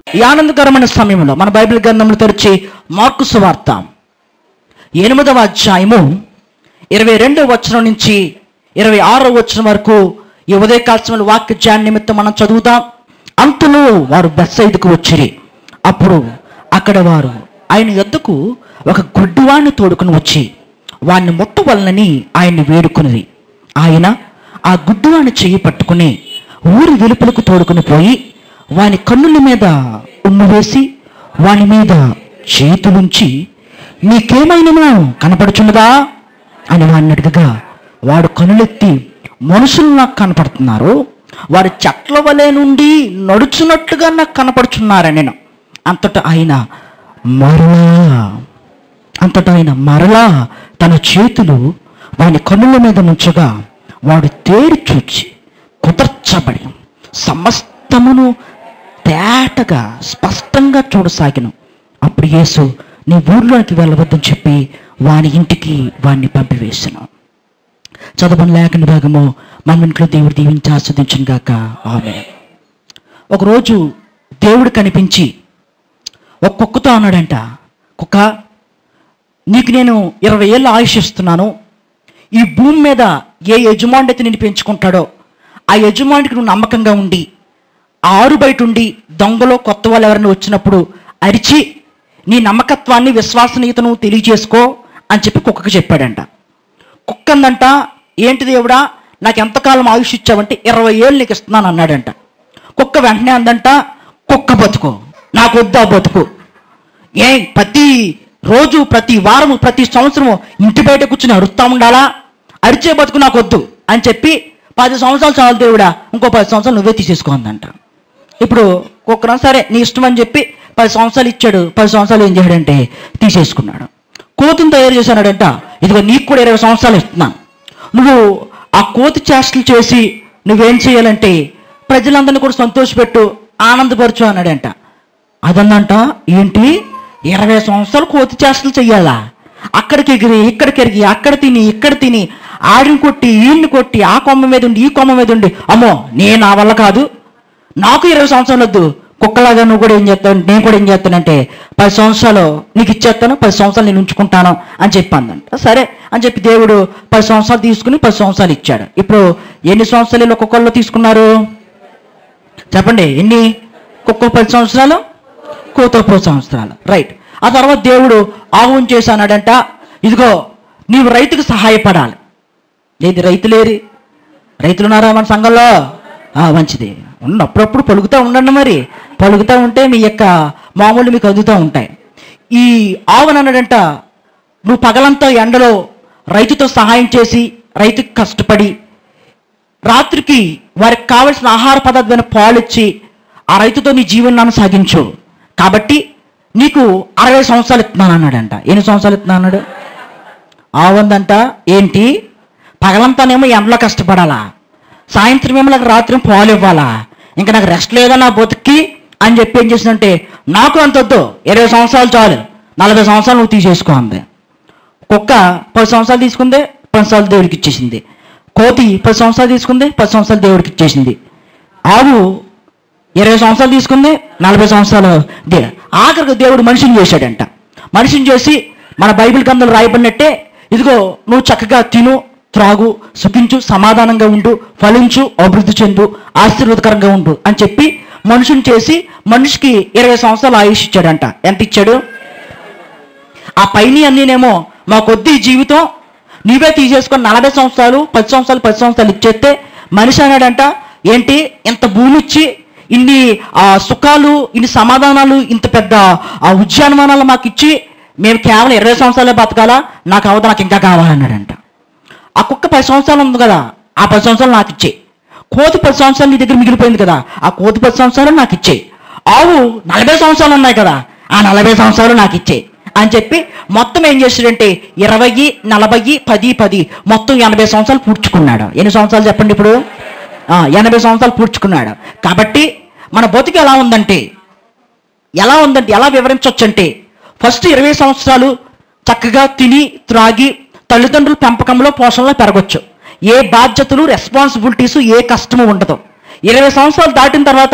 ఈ ఆనందకరమైన సమయంలో మన బైబిల్ గ్రంథంలో తెరిచి మార్కు సువార్త ఎనిమిదవ అధ్యాయము ఇరవై రెండవ వచనం నుంచి ఇరవై ఆరో వచనం వరకు ఈ ఉదయకాల సమయంలో వాక్య ధ్యాన నిమిత్తం మనం చదువుతాం అంతలో వారు బెస్సైదుకు వచ్చిరి అప్పుడు అక్కడ వారు ఆయన యొద్దకు ఒక గుడ్డివాణ్ణి తోడుకుని వచ్చి వాణ్ణి ముట్టవలనని ఆయన్ని వేడుకున్నది ఆయన ఆ గుడ్డివాణ్ణి చెయ్యి పట్టుకుని ఊరి వెలుపలకు తోడుకుని పోయి వాని కన్నుల మీద ఉమ్ము వేసి వాని మీద చేతులుంచి నీకేమైనను కనపడుచున్నదా అని వాడిని అడగగా వాడు కనులెత్తి మనుషులు నాకు కనపడుతున్నారు వారి చెట్ల వలె నుండి నడుచున్నట్లుగా నాకు కనపడుచున్నారని నేను అంతటా ఆయన మరలా అంతటా ఆయన మరలా తన చేతులు వాని కన్నుల మీద నుంచగా వాడు తేరి చూచి కుదర్చబడి సమస్తమును తేటగా స్పష్టంగా చూడసాగిను అప్పుడు యేసు నీ ఊర్లోనికి వెళ్ళవద్దని చెప్పి వాని ఇంటికి వాణ్ణి పంపివేశాను చదవని లేఖని భాగము మన ఇంట్లో దేవుడు దీవించి ఆస్వాదించను గాక ఆమె ఒకరోజు దేవుడు కనిపించి ఒక కుక్కతో అన్నాడంట కుక్క నీకు నేను ఇరవై ఏళ్ళు ఆయుష్ ఇస్తున్నాను ఈ భూమి మీద ఏ యజమాని అయితే నేను పెంచుకుంటాడో ఆ యజమానికి నువ్వు నమ్మకంగా ఉండి ఆ ఆరు బయట ఉండి దొంగలో కొత్త వాళ్ళు ఎవరైనా వచ్చినప్పుడు అరిచి నీ నమ్మకత్వాన్ని విశ్వసనీయతను తెలియజేసుకో అని చెప్పి కుక్కకి చెప్పాడంట కుక్క అందంట ఏంటి దేవుడా నాకు ఎంతకాలం ఆయుష్ ఇచ్చావంటే ఇరవై ఏళ్ళు నీకు ఇస్తున్నాను అన్నాడంట కుక్క వెంటనే అందంట కుక్క బతుకు నాకు వద్దు ఆ బతుకు ఏ ప్రతి రోజు ప్రతి వారము ప్రతి సంవత్సరము ఇంటి బయట కూర్చుని అరుస్తా ఉండాలా అరిచే బతుకు నాకు వద్దు అని చెప్పి పది సంవత్సరాలు చాలు దేవుడా ఇంకో పది సంవత్సరాలు నువ్వే తీసేసుకో అందంట ఇప్పుడు కుక్కన సరే నీ ఇష్టం అని చెప్పి పది సంవత్సరాలు ఇచ్చాడు పది సంవత్సరాలు ఏం చేయడంటే తీసేసుకున్నాడు కోతిని తయారు చేశాడంట ఇదిగో నీకు కూడా ఇరవై సంవత్సరాలు ఇస్తున్నాను నువ్వు ఆ కోతి చేష్టలు చేసి నువ్వేం చేయాలంటే ప్రజలందరినీ కూడా సంతోషపెట్టు ఆనందపరచు అన్నాడంట అదన్నంట ఏంటి ఇరవై సంవత్సరాలు కోతి చేష్టలు చెయ్యాలా అక్కడికి ఎగిరి ఇక్కడికి ఎరిగి అక్కడ తిని ఇక్కడ తిని ఆడిని కొట్టి ఈయన్ని కొట్టి ఆ కొమ్మ మీద ఉండి ఈ కొమ్మ మీద ఉండి అమ్మో నేను నా వల్ల కాదు నాకు ఇరవై సంవత్సరాలు వద్దు కుక్కలాగా నువ్వు కూడా ఏం చేస్తావు నేను కూడా ఏం చేస్తానంటే పది సంవత్సరాలు నీకు ఇచ్చేస్తాను పది సంవత్సరాలు నేను ఉంచుకుంటాను అని చెప్పి అందంట సరే అని చెప్పి దేవుడు పది సంవత్సరాలు తీసుకుని పది సంవత్సరాలు ఇచ్చాడు ఇప్పుడు ఎన్ని సంవత్సరాలు వీళ్ళు ఒక్కొక్కళ్ళు తీసుకున్నారు చెప్పండి ఎన్ని కుక్క పది సంవత్సరాలు కూత పది సంవత్సరాలు రైట్ ఆ తర్వాత దేవుడు ఆహ్వం చేశానాడంట ఇదిగో నీవు రైతుకు సహాయపడాలి ఏది రైతులేరి రైతులున్నారా మన సంఘంలో ఆ, మంచిది ఉన్న అప్పుడప్పుడు పలుకుతూ ఉండండి మరి పలుకుతూ ఉంటే మీ యొక్క మామూలు మీకు అందుతూ ఉంటాయి ఈ ఆవును అన్నాడంట నువ్వు పగలంతా ఎండలో రైతుతో సహాయం చేసి రైతుకి కష్టపడి రాత్రికి వారికి కావలసిన ఆహార పదార్థమైన పాలు ఇచ్చి ఆ రైతుతో నీ జీవనాన్ని సాగించు కాబట్టి నీకు అరవై సంవత్సరాలు ఇస్తున్నాను అన్నాడంట ఎన్ని సంవత్సరాలు ఇస్తున్నాను అన్నాడు ఆవుందంట ఏంటి పగలంతానేమో ఎండలో కష్టపడాలా సాయంత్రం ఏమో నాకు రాత్రి పాలు ఇవ్వాలా ఇంకా నాకు రెస్ట్ లేదా నా బతుక్కి అని చెప్పి ఏం చేసిందంటే నాకు అంత వద్దు ఇరవై సంవత్సరాలు చాలు నలభై సంవత్సరాలు నువ్వు తీసేసుకో అంది కుక్క పది సంవత్సరాలు తీసుకుంది పది సంవత్సరాలు దేవుడికి ఇచ్చేసింది కోతి పది సంవత్సరాలు తీసుకుంది పది సంవత్సరాలు దేవుడికి ఇచ్చేసింది ఆవు ఇరవై సంవత్సరాలు తీసుకుంది నలభై సంవత్సరాలు దే ఆఖరికి దేవుడు మనిషిని చేశాడంట మనిషిని చేసి మన బైబిల్ గ్రంథంలో రాయబడినట్టే ఇదిగో నువ్వు చక్కగా తిను త్రాగు సుఖించు సమాధానంగా ఉండు ఫలించు అభివృద్ధి చెందు ఆశీర్వదకరంగా ఉండు అని చెప్పి మనుషుని చేసి మనిషికి ఇరవై సంవత్సరాలు ఆయుష్ ఇచ్చాడంట ఎంత ఇచ్చాడు ఆ పైని అన్నీనేమో మా కొద్ది జీవితం నీవే తీసేసుకొని నలభై సంవత్సరాలు పది సంవత్సరాలు పది సంవత్సరాలు ఇచ్చేస్తే మనిషి అన్నాడంట ఏంటి ఇంత భూమి ఇచ్చి ఇన్ని ఆ, సుఖాలు ఇన్ని సమాధానాలు ఇంత పెద్ద ఆ ఉద్యానవనాలు మాకు ఇచ్చి మేము కేవలం ఇరవై సంవత్సరాలే బతకాలా నాకు అవదు నాకు ఇంకా కావాలన్నాడంట ఆ కుక్క పది సంవత్సరాలు ఉంది కదా ఆ పది సంవత్సరాలు నాకు ఇచ్చే కోతి పది సంవత్సరాలు నీ దగ్గర మిగిలిపోయింది కదా ఆ కోతి పది సంవత్సరాలు నాకు ఇచ్చే ఆవు నలభై సంవత్సరాలు ఉన్నాయి కదా ఆ నలభై సంవత్సరాలు నాకు ఇచ్చే అని చెప్పి మొత్తం ఏం చేశాడంటే ఇరవై నలభై పది పది మొత్తం ఎనభై సంవత్సరాలు పూడ్చుకున్నాడు ఎన్ని సంవత్సరాలు చెప్పండి ఇప్పుడు ఆ, ఎనభై సంవత్సరాలు పూడ్చుకున్నాడు కాబట్టి మన బతుకు ఎలా ఉందంటే ఎలా ఉందంటే ఎలా వివరించవచ్చు అంటే ఫస్ట్ ఇరవై సంవత్సరాలు చక్కగా తిని త్రాగి తల్లిదండ్రుల పెంపకంలో పోషణలో పెరగొచ్చు ఏ బాధ్యతలు రెస్పాన్సిబిలిటీస్ ఏ కష్టము ఉండదు ఇరవై సంవత్సరాలు దాటిన తర్వాత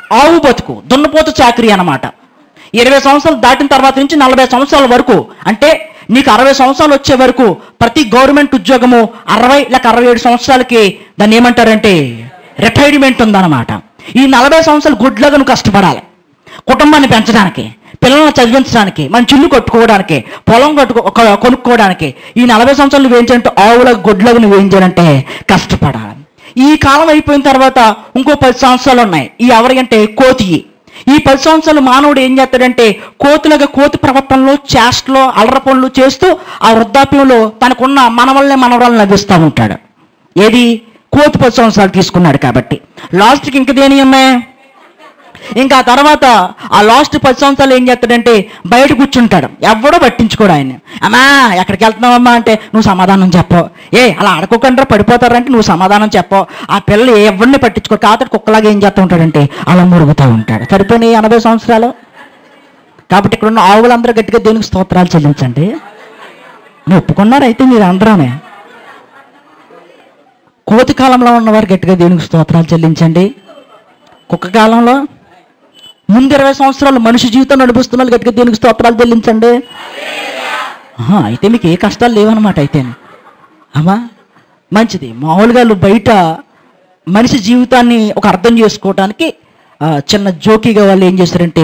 ఆవు బతుకు దున్నపోతు చాకరీ అన్నమాట ఇరవై సంవత్సరాలు దాటిన తర్వాత నుంచి నలభై సంవత్సరాల వరకు అంటే నీకు అరవై సంవత్సరాలు వచ్చే వరకు ప్రతి గవర్నమెంట్ ఉద్యోగము అరవై లేక అరవై ఏడు సంవత్సరాలకి దాన్ని ఏమంటారంటే రిటైర్మెంట్ ఉందన్నమాట ఈ నలభై సంవత్సరాలు గుడ్లుగా నువ్వు కష్టపడాలి కుటుంబాన్ని పెంచడానికి పిల్లలను చదివించడానికి మంచి ఇల్లు కట్టుకోవడానికి పొలం కట్టుకో కొ- కొనుక్కోవడానికి ఈ నలభై సంవత్సరాలు నువ్వు ఏం చేయాలంటే ఆవుల గొడ్లకు నువ్వు ఏం చేయాలంటే కష్టపడాలి ఈ కాలం అయిపోయిన తర్వాత ఇంకో పది సంవత్సరాలు ఉన్నాయి ఈ ఎవరి అంటే కోతి ఈ పది సంవత్సరాలు మానవుడు ఏం చేస్తాడంటే కోతులుగా కోతి ప్రవర్తనలో చేష్టలో అలర పనులు చేస్తూ ఆ వృద్ధాప్యంలో తనకున్న మనవల్నే మనవరాలను లభిస్తూ ఉంటాడు ఏది కోతి పది సంవత్సరాలు తీసుకున్నాడు కాబట్టి లాస్ట్కి ఇంక దేని ఉన్నాయి ఇంకా ఆ తర్వాత ఆ లాస్ట్ పది సంవత్సరాలు ఏం చేస్తాడంటే బయట కూర్చుంటాడు ఎవడో పట్టించుకోడు ఆయన అమ్మా ఎక్కడికి వెళ్తున్నావమ్మా అంటే నువ్వు సమాధానం చెప్పవు ఏ అలా ఆడుకోకుండా పడిపోతారంటే నువ్వు సమాధానం చెప్పవు ఆ పిల్లలు ఎవరిని పట్టించుకో కాకపోతే కుక్కలాగా ఏం చేస్తూ ఉంటాడంటే అలా మురుగుతూ ఉంటాడు సరిపోయినాయి ఎనభై సంవత్సరాలు కాబట్టి ఇక్కడ ఉన్న ఆవులందరూ గట్టిగా దేనికి స్తోత్రాలు చెల్లించండి నువ్వు ఒప్పుకున్నారు అయితే మీరు అందరమే కోతి కాలంలో ఉన్నవారు గట్టిగా దేనికి స్తోత్రాలు చెల్లించండి కుక్క కాలంలో ముందు ఇరవై సంవత్సరాలు మనిషి జీవితం నడిపిస్తున్న వాళ్ళు గట్టిగా దేనికి స్తోత్రాలు చెల్లించండి ఆహా, అయితే మీకు ఏ కష్టాలు లేవన్నమాట అయితే అమ్మా మంచిది మామూలుగా వాళ్ళు బయట మనిషి జీవితాన్ని ఒక అర్థం చేసుకోవడానికి ఆ, చిన్న జోకీగా వాళ్ళు ఏం చేశారంటే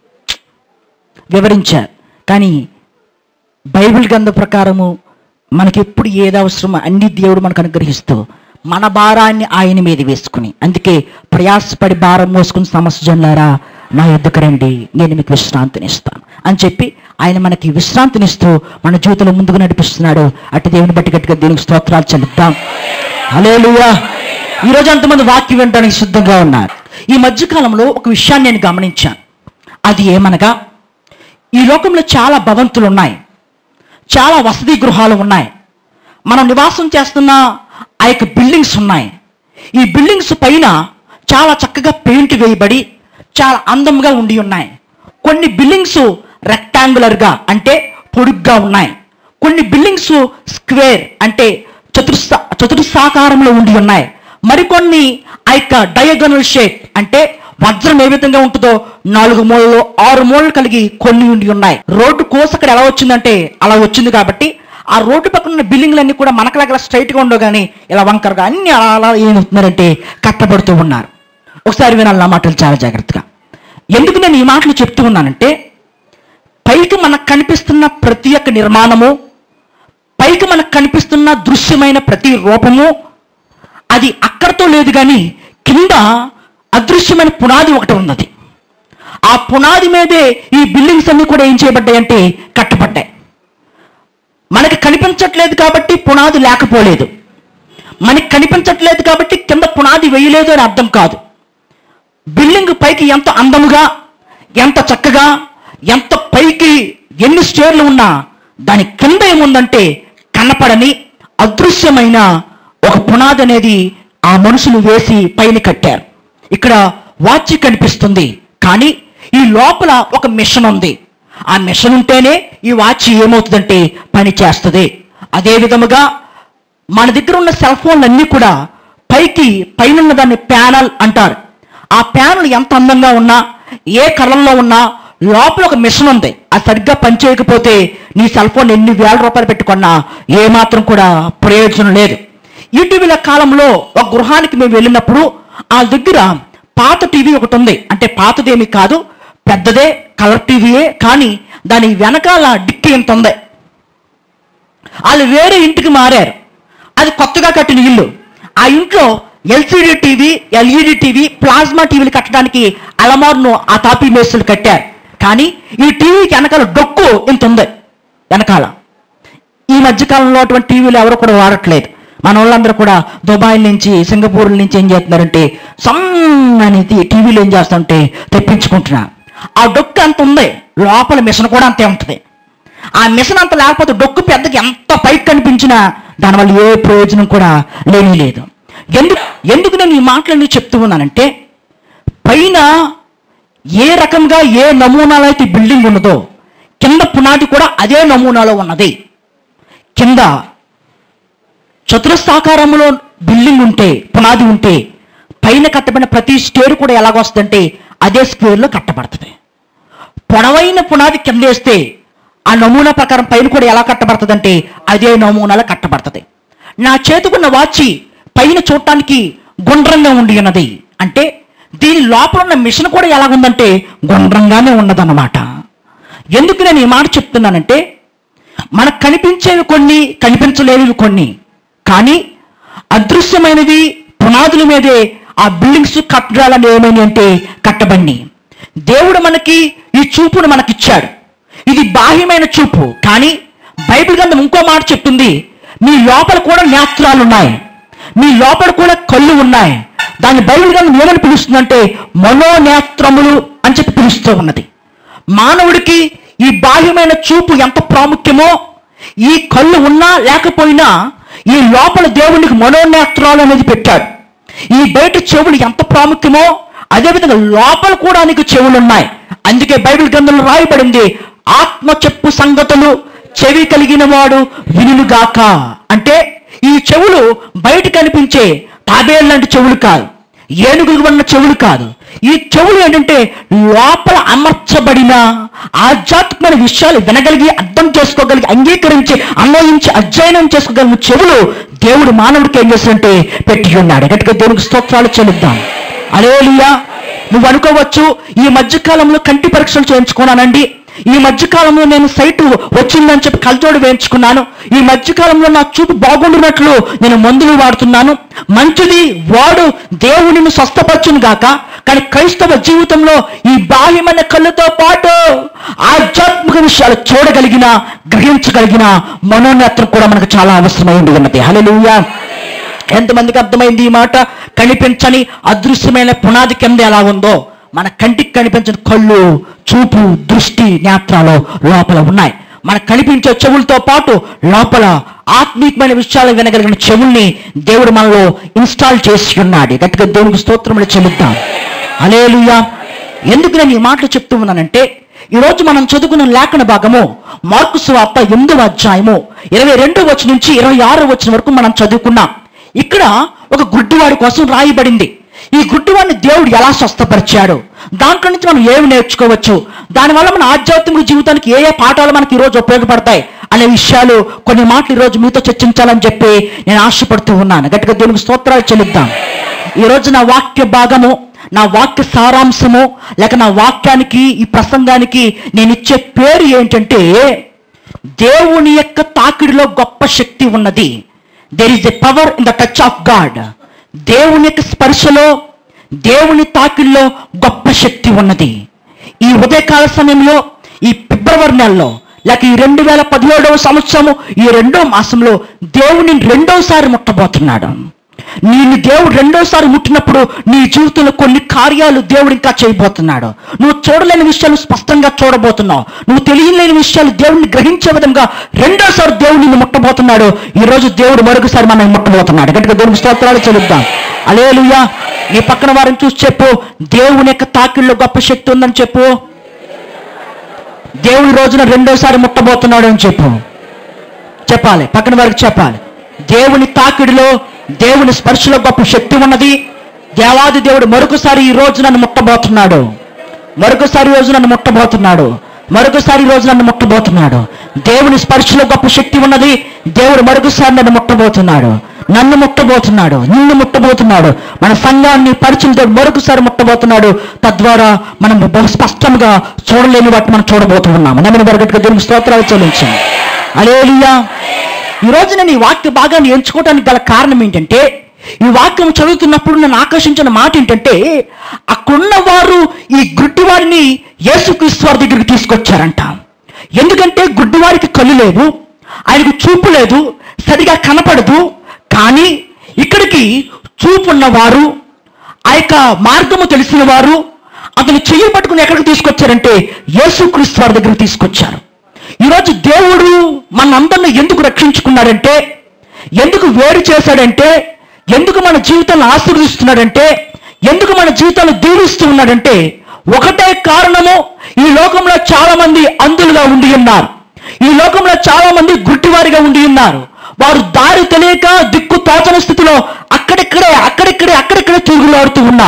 వివరించారు కానీ బైబిల్ గ్రంథ ప్రకారము మనకి ఎప్పుడు ఏది అవసరమో అన్ని దేవుడు మనకు అనుగ్రహిస్తూ మన భారాన్ని ఆయన మీద వేసుకుని అందుకే ప్రయాసపడి భారం మోసుకుని సమస్య జన్లారా నా ఎద్దుకు రండి నేను మీకు విశ్రాంతిని ఇస్తాను అని చెప్పి ఆయన మనకి విశ్రాంతినిస్తూ మన జీవితంలో ముందుకు నడిపిస్తున్నాడు అటు దేవుని బట్టి గట్టిగా దీనికి స్తోత్రాలు చెల్లిద్దాం హల్లెలూయా ఈరోజు అంతమంది వాక్యం వినడానికి సిద్ధంగా ఉన్నారు ఈ మధ్యకాలంలో ఒక విషయాన్ని నేను గమనించాను అది ఏమనగా ఈ లోకంలో చాలా భవంతులు ఉన్నాయి చాలా వసతి గృహాలు ఉన్నాయి మనం నివాసం చేస్తున్న ఆ యొక్క బిల్డింగ్స్ ఉన్నాయి ఈ బిల్డింగ్స్ పైన చాలా చక్కగా పెయింట్ వేయబడి చాలా అందంగా ఉండి ఉన్నాయి కొన్ని బిల్డింగ్స్ రెక్టాంగులర్గా అంటే పొడుగ్గా ఉన్నాయి కొన్ని బిల్డింగ్స్ స్క్వేర్ అంటే చతుర్సా చతుర్సాకారంలో ఉండి ఉన్నాయి మరికొన్ని ఆ యొక్క డయాగనల్ షేప్ అంటే వజ్రం ఏ విధంగా ఉంటుందో నాలుగు మూలలు ఆరు మూలలు కలిగి కొన్ని ఉండి ఉన్నాయి రోడ్డు కోసక్కడ ఎలా వచ్చిందంటే అలా వచ్చింది కాబట్టి ఆ రోడ్డు పక్కన ఉన్న బిల్డింగ్లన్నీ కూడా మనకలాగా స్ట్రైట్గా ఉండవు కానీ ఇలా వంకరగా అన్ని అలా అలా ఏమవుతున్నారంటే కట్టబడుతూ ఉన్నారు ఒకసారి వినాలి నా మాటలు చాలా జాగ్రత్తగా ఎందుకు నేను ఈ మాటలు చెప్తూ ఉన్నానంటే పైకి మనకు కనిపిస్తున్న ప్రతి ఒక్క నిర్మాణము పైకి మనకు కనిపిస్తున్న దృశ్యమైన ప్రతి రూపము అది అక్కడతో లేదు కానీ కింద అదృశ్యమైన పునాది ఒకటి ఉన్నది ఆ పునాది మీదే ఈ బిల్డింగ్స్ అన్ని కూడా ఏం చేయబడ్డాయంటే కట్టబడ్డాయి మనకి కనిపించట్లేదు కాబట్టి పునాది లేకపోలేదు మనకి కనిపించట్లేదు కాబట్టి కింద పునాది వేయలేదు అని అర్థం కాదు బిల్డింగ్ పైకి ఎంత అందముగా ఎంత చక్కగా ఎంత పైకి ఎన్ని స్టేర్లు ఉన్నా దాని కింద ఏముందంటే కనపడని అదృశ్యమైన ఒక పునాది అనేది ఆ మనుషులు వేసి పైన కట్టారు ఇక్కడ వాచ్ కనిపిస్తుంది కానీ ఈ లోపల ఒక మిషన్ ఉంది ఆ మిషన్ ఉంటేనే ఈ వాచ్ ఏమవుతుందంటే పని చేస్తుంది అదే విధముగా మన దగ్గర ఉన్న సెల్ ఫోన్లు అన్నీ కూడా పైకి పైన ఉన్న దాన్ని ప్యానల్ అంటారు ఆ ప్యానల్ ఎంత అందంగా ఉన్నా ఏ కలర్లో ఉన్నా లోపల ఒక మిషన్ ఉంది అది సరిగ్గా పనిచేయకపోతే నీ సెల్ ఫోన్ ఎన్ని వేల రూపాయలు పెట్టుకున్నా ఏమాత్రం కూడా ప్రయోజనం లేదు ఇటీవల కాలంలో ఒక గృహానికి మేము వెళ్ళినప్పుడు ఆ దగ్గర పాత టీవీ ఒకటి ఉంది అంటే పాతదేమి కాదు పెద్దదే కలర్ టీవీయే కానీ దాని వెనకాల డిక్కి ఎంత ఉంది వాళ్ళు వేరే ఇంటికి మారారు అది కొత్తగా కట్టిన ఇల్లు ఆ ఇంట్లో LCD TV LED TV plasma టీవీలు కట్టడానికి అలమార్ను ఆ తాపీ మేస్తులు కట్టారు కానీ ఈ టీవీకి వెనకాల డొక్కు ఇంత ఉంది వెనకాల ఈ మధ్యకాలంలో అటువంటి టీవీలు ఎవరు కూడా వాడట్లేదు మన వాళ్ళందరూ కూడా దుబాయ్ నుంచి సింగపూర్ నుంచి ఏం చేస్తున్నారంటే సన్నని టీవీలు ఏం చేస్తుంటే తెప్పించుకుంటున్నారు ఆ డొక్కు అంత ఉంది లోపల మిషన్ కూడా అంతే ఉంటుంది ఆ మిషన్ అంత లేకపోతే డొక్కు పెద్దకి ఎంత పైకి కనిపించినా దానివల్ల ఏ ప్రయోజనం కూడా లేని లేదు ఎందుకు ఎందుకు నేను ఈ మాటలన్నీ చెప్తూ ఉన్నానంటే పైన ఏ రకంగా ఏ నమూనాలో అయితే బిల్డింగ్ ఉన్నదో కింద పునాది కూడా అదే నమూనాలో ఉన్నది కింద చతురస్రాకారంలో బిల్డింగ్ ఉంటే పునాది ఉంటే పైన కట్టబడిన ప్రతి స్టేర్ కూడా ఎలాగొస్తుందంటే అదే స్క్వేర్లో కట్టబడుతుంది పొడవైన పునాది కింద వేస్తే ఆ నమూనా ప్రకారం పైన కూడా ఎలా కట్టబడుతుందంటే అదే నమూనాలో కట్టబడుతుంది నా చేతుకున్న వాచి పైన చూడటానికి గుండ్రంగా ఉండి ఉన్నది అంటే దీని లోపల ఉన్న మిషన్ కూడా ఎలా ఉందంటే గుండ్రంగానే ఉన్నదన్నమాట ఎందుకు నేను ఈ మాట చెప్తున్నానంటే మనకు కనిపించేవి కొన్ని కనిపించలేనివి కొన్ని కానీ అదృశ్యమైనవి పునాదుల మీదే ఆ బిల్డింగ్స్ కట్టడాలని ఏమైనా అంటే కట్టబడి దేవుడు మనకి ఈ చూపును మనకిచ్చాడు ఇది బాహ్యమైన చూపు కానీ బైబిల్ గ్రంథం ఇంకో మాట చెప్తుంది మీ లోపల కూడా నేత్రాలు ఉన్నాయి మీ లోపల కూడా కళ్ళు ఉన్నాయి దాన్ని బైబిల్ గ్రంథం ఏమని పిలుస్తుందంటే మనోనేత్రములు అని చెప్పి పిలుస్తూ ఉన్నది మానవుడికి ఈ బాహ్యమైన చూపు ఎంత ప్రాముఖ్యమో ఈ కళ్ళు ఉన్నా లేకపోయినా ఈ లోపల దేవునికి మనోనేత్రాలు అనేది పెట్టాడు ఈ బయట చెవులు ఎంత ప్రాముఖ్యమో అదేవిధంగా లోపల కూడా నీకు చెవులు ఉన్నాయి అందుకే బైబిల్ గ్రంథంలో రాయబడింది ఆత్మ చెప్పు సంగతులు చెవి కలిగిన వాడు వినుగాక అంటే ఈ చెవులు బయట కనిపించే తాబేలు లాంటి చెవులు కాదు ఏనుగులు ఉన్న చెవులు కాదు ఈ చెవులు ఏంటంటే లోపల అమర్చబడిన ఆధ్యాత్మికమైన విషయాలు వినగలిగి అర్థం చేసుకోగలిగి అంగీకరించి అన్వయించి అధ్యయనం చేసుకోగలిగిన చెవులు దేవుడు మానవుడికి ఏం చేస్తుంటే పెట్టి ఉన్నాడు గట్టిగా దేవునికి స్తోత్రాలు చెల్లిద్దాం అలేలియా నువ్వు అనుకోవచ్చు ఈ మధ్యకాలంలో కంటి పరీక్షలు చేయించుకున్నానండి ఈ మధ్యకాలంలో నేను సైటు వచ్చిందని చెప్పి కలజోడు వేయించుకున్నాను ఈ మధ్యకాలంలో నా చూపు బాగుండినట్లు నేను మందులు వాడుతున్నాను మంచిది వాడు దేవుడిని స్వస్థపరచును గాక కానీ క్రైస్తవ జీవితంలో ఈ బాహ్యమైన కళ్ళతో పాటు ఆధ్యాత్మిక విషయాలు చూడగలిగిన గ్రహించగలిగిన మనోనేత్రం కూడా మనకు చాలా అవసరమైంది ఉన్నది హల్లెలూయా ఎంతమందికి అర్థమైంది ఈ మాట కనిపించని అదృశ్యమైన పునాది కింద ఎలా ఉందో మన కంటికి కనిపించని కళ్ళు చూపు దృష్టి నేత్రాలు లోపల ఉన్నాయి మనకు కనిపించే చెవులతో పాటు లోపల ఆత్మీయమైన విషయాలు వినగలిగిన చెవుల్ని దేవుడు మనలో ఇన్స్టాల్ చేసి ఉన్నాడు గట్టిగా దేవునికి స్తోత్రములు చెల్లిద్దాం అలేలుయా ఎందుకు నేను ఈ మాటలు చెప్తూ ఉన్నానంటే ఈరోజు మనం చదువుకున్న లేఖన భాగము మార్కు సువార్త ఎనిమిదవ అధ్యాయము ఇరవై రెండు వచ్చి నుంచి ఇరవై ఆరు వచ్చిన వరకు మనం చదువుకున్నాం ఇక్కడ ఒక గుడ్డివాడి కోసం రాయబడింది ఈ గుడ్డివాడిని దేవుడు ఎలా స్వస్థపరిచాడు దాంట్లో నుంచి మనం ఏమి నేర్చుకోవచ్చు దానివల్ల మన ఆధ్యాత్మిక జీవితానికి ఏ ఏ పాఠాలు మనకి ఈరోజు ఉపయోగపడతాయి అనే విషయాలు కొన్ని మాటలు ఈరోజు మీతో చర్చించాలని చెప్పి నేను ఆశపడుతూ ఉన్నాను గట్టిగా దేవునికి స్తోత్రాలు చెల్లిద్దాం ఈరోజు నా వాక్య భాగము నా వాక్య సారాంశము లేక నా వాక్యానికి ఈ ప్రసంగానికి నేను ఇచ్చే పేరు ఏంటంటే దేవుని యొక్క తాకిడిలో గొప్ప శక్తి ఉన్నది there is a power in the touch of God దేవుని యొక్క స్పర్శలో దేవుని తాకిడిలో గొప్ప శక్తి ఉన్నది ఈ ఉదయకాల సమయంలో ఈ ఫిబ్రవరి నెలలో లేక ఈ రెండు వేల పదిహేడవ సంవత్సరము ఈ రెండో మాసంలో దేవుని రెండోసారి ముట్టబోతున్నాడు నిన్ను దేవుడు రెండోసారి ముట్టినప్పుడు నీ జీవితంలో కొన్ని కార్యాలు దేవుడు ఇంకా చేయబోతున్నాడు నువ్వు చూడలేని విషయాలు స్పష్టంగా చూడబోతున్నావు నువ్వు తెలియలేని విషయాలు దేవుడిని గ్రహించే విధంగా రెండోసారి దేవుడు నిన్ను ముట్టబోతున్నాడు ఈ రోజు దేవుడు మరొకసారి మనం ముట్టబోతున్నాడు గట్టిగా దేవునికి స్తోత్రాలు చెల్లిద్దాం అలేలుయా నీ పక్కన వారిని చూసి చెప్పు దేవుని యొక్క తాకిళ్ళలో గొప్ప శక్తి ఉందని చెప్పు దేవుడి రోజున రెండోసారి ముట్టబోతున్నాడు అని చెప్పు చెప్పాలి పక్కన వారికి చెప్పాలి దేవుని తాకిడిలో దేవుని స్పర్శలో గొప్ప శక్తి ఉన్నది దేవాది దేవుడు మరొకసారి ఈ రోజు నన్ను ముట్టబోతున్నాడు మరొకసారి ఈ రోజు నన్ను ముట్టబోతున్నాడు మరొకసారి ఈ రోజు నన్ను ముట్టబోతున్నాడు దేవుని స్పర్శలో గొప్ప శక్తి ఉన్నది దేవుడు మరొకసారి నన్ను ముట్టబోతున్నాడు నన్ను ముట్టబోతున్నాడు నిన్ను ముట్టబోతున్నాడు మన సంఘాన్ని పరిచయంతో మరొకసారి ముట్టబోతున్నాడు తద్వారా మనం బహు స్పష్టంగా చూడలేని వాటిని మనం చూడబోతున్నాము నమ్మిన బరగట్టుగా దేవునికి స్తోత్రాలు చెల్లించాం అలేలియా ఈ రోజు నేను ఈ వాక్య భాగాన్ని ఎంచుకోవడానికి గల కారణం ఏంటంటే ఈ వాక్యం చదువుతున్నప్పుడు నన్ను ఆకర్షించిన మాట ఏంటంటే అక్కడున్న వారు ఈ గుడ్డివాడిని యేసుక్రీస్తు వారి దగ్గరికి తీసుకొచ్చారంట ఎందుకంటే గుడ్డివాడికి కళ్ళు లేవు ఆయనకు చూపు లేదు సరిగా కనపడదు కానీ ఇక్కడికి చూపు ఉన్నవారు ఆ యొక్క మార్గము తెలిసిన వారు అతను చెయ్యి పట్టుకుని ఎక్కడికి తీసుకొచ్చారంటే యేసుక్రీస్తు వారి దగ్గరికి తీసుకొచ్చారు ఈరోజు దేవుడు మనందరిని ఎందుకు రక్షించుకున్నాడంటే ఎందుకు వేరు చేశాడంటే ఎందుకు మన జీవితాన్ని ఆశీర్వదిస్తున్నాడంటే ఎందుకు మన జీవితాన్ని దీవిస్తూ ఉన్నాడంటే ఒకటే కారణము ఈ లోకంలో చాలా మంది అందులుగా ఉండి ఉన్నారు ఈ లోకంలో చాలా మంది గుడ్డివారిగా ఉండి ఉన్నారు వారు దారి తెలియక దిక్కు తోచని స్థితిలో అక్కడిక్కడే అక్కడిక్కడే అక్కడిక్కడే తిరుగులాడుతూ ఉన్నారు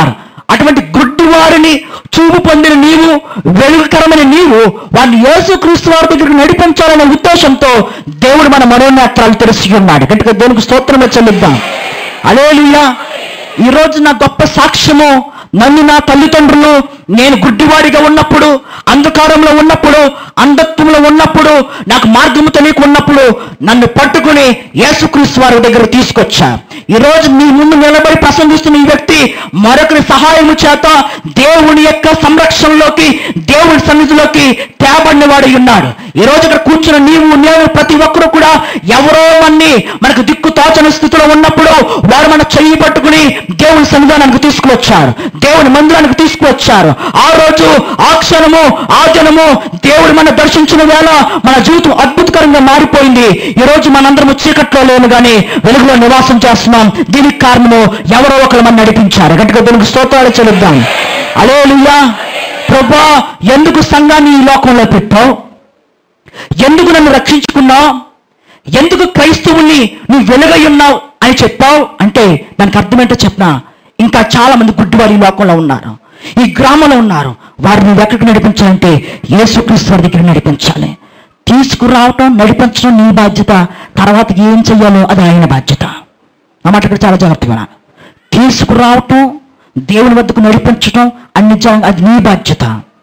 అటువంటి గుడ్డి వారిని చూపు పొందిన నీవు వెలుగుకరమైన నీవు వారిని యేసుక్రీస్తు వారి దగ్గరికి నడిపించాలనే ఉద్దేశంతో దేవుడు మన మనోనేత్రాలు తెలిసి ఉన్నాడు గట్టిగా దేవునికి స్తోత్రమే చెల్లిద్దాం అలేలుయ్యా ఈ రోజు నా గొప్ప సాక్ష్యము నన్ను నా తల్లిదండ్రులు నేను గుడ్డివాడిగా ఉన్నప్పుడు అంధకారంలో ఉన్నప్పుడు అంధత్వంలో ఉన్నప్పుడు నాకు మార్గము తెలియక ఉన్నప్పుడు నన్ను పట్టుకుని యేసుక్రీస్తు వారి దగ్గర తీసుకొచ్చా ఈ రోజు నీ ముందు నిలబడి ప్రసంగిస్తున్న ఈ వ్యక్తి మరొకరి సహాయము చేత దేవుని యొక్క సంరక్షణలోకి దేవుని సన్నిధిలోకి తేబడిన వాడు ఉన్నాడు ఈ రోజు ఇక్కడ కూర్చున్న నీవు నేను ప్రతి ఒక్కరు కూడా ఎవరో మన్ని మనకు దిక్కు తోచని స్థితిలో ఉన్నప్పుడు వారు మన చెయ్యి పట్టుకుని దేవుని సన్నిధానానికి తీసుకువచ్చారు దేవుని మందిరానికి తీసుకువచ్చారు ఆ రోజు ఆ క్షణము ఆ దినము దేవుడు మన దర్శించిన వేళ మన జీవితం అద్భుతకరంగా మారిపోయింది ఈ రోజు మనందరం చీకట్లో లేను గాని వెలుగులో నివాసం చేస్తున్నాం దీనికి కారణము ఎవరో ఒకరు మన నడిపించారు గట్టిగా దీనికి స్తోత్రాలు చెల్లిద్దాం అలేలుయ్యా ప్రభా ఎందుకు సంఘాన్ని ఈ లోకంలో పెట్టావు ఎందుకు నన్ను రక్షించుకున్నావు ఎందుకు క్రైస్తవుల్ని నువ్వు వెలుగై ఉన్నావు అని చెప్పావు అంటే దానికి అర్థమేంటో చెప్పినా ఇంకా చాలా మంది గుడ్డివారు ఈ లోకంలో ఉన్నారు ఈ గ్రామంలో ఉన్నారు వారిని నువ్వు ఎక్కడికి నడిపించాలంటే యేసుక్రీస్తు వారి దగ్గర నడిపించాలి తీసుకురావటం నడిపించడం నీ బాధ్యత తర్వాత ఏం చెయ్యాలో అది ఆయన బాధ్యత ఆ మాట ఇక్కడ చాలా జాగ్రత్తగా వినాలి. తీసుకురావటం దేవుని వద్దకు నడిపించటం అన్ని జా- అది నీ బాధ్యత